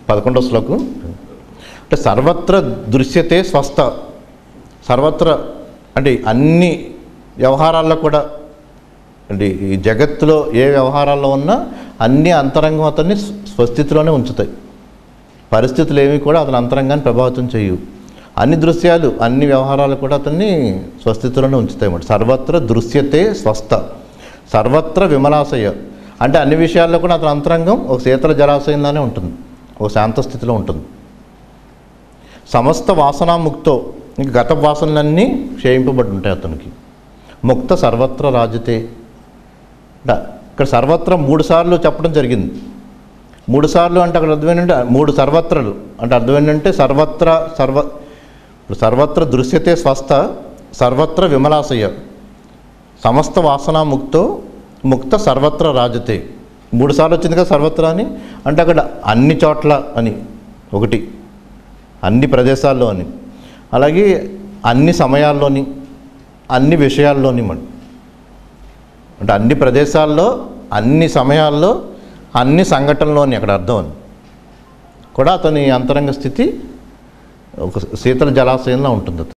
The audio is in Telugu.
పదకొండవ శ్లోకం అంటే సర్వత్ర దృశ్యతే స్వస్థ సర్వత్ర అంటే అన్ని వ్యవహారాల్లో కూడా అంటే ఈ జగత్తులో ఏ వ్యవహారాల్లో ఉన్నా అన్ని అంతరంగం అతన్ని స్వ- స్వస్థితిలోనే ఉంచుతాయి పరిస్థితులు ఏవి కూడా అతని అంతరంగాన్ని ప్రభావితం చేయవు అన్ని దృశ్యాలు అన్ని వ్యవహారాలు కూడా అతన్ని స్వస్థితిలోనే ఉంచుతాయి అన్నమాట సర్వత్ర దృశ్యతే స్వస్థ సర్వత్ర విమలాశయ అంటే అన్ని విషయాల్లో కూడా అతని అంతరంగం ఒక శీతల జలాశయంలానే ఉంటుంది ఒక శాంత స్థితిలో ఉంటుంది సమస్త వాసనాముక్తో ఇంక గత వాసనలన్నీ క్షయింపబడి ఉంటాయి అతనికి ముక్త సర్వత్ర రాజతే అంటే ఇక్కడ సర్వత్ర మూడు సార్లు చెప్పడం జరిగింది మూడు సార్లు అంటే అక్కడ అర్థం ఏంటంటే మూడు సర్వత్రలు అంటే అర్థం ఏంటంటే సర్వత్ర సర్వ ఇప్పుడు సర్వత్ర దృశ్యతే స్వస్థ సర్వత్ర విమలాశయ సమస్త వాసనాముక్తో ముక్త సర్వత్ర రాజతే మూడు సార్లు వచ్చింది కదా సర్వత్ర అని అంటే అక్కడ అన్ని చోట్ల అని ఒకటి అన్ని ప్రదేశాల్లో అని అలాగే అన్ని సమయాల్లోని అన్ని విషయాల్లోని మనం అంటే అన్ని ప్రదేశాల్లో అన్ని సమయాల్లో అన్ని సంఘటనలోని అక్కడ అర్థం అని కూడా అతని అంతరంగ స్థితి ఒక శీతల జలాశయంలో ఉంటుంది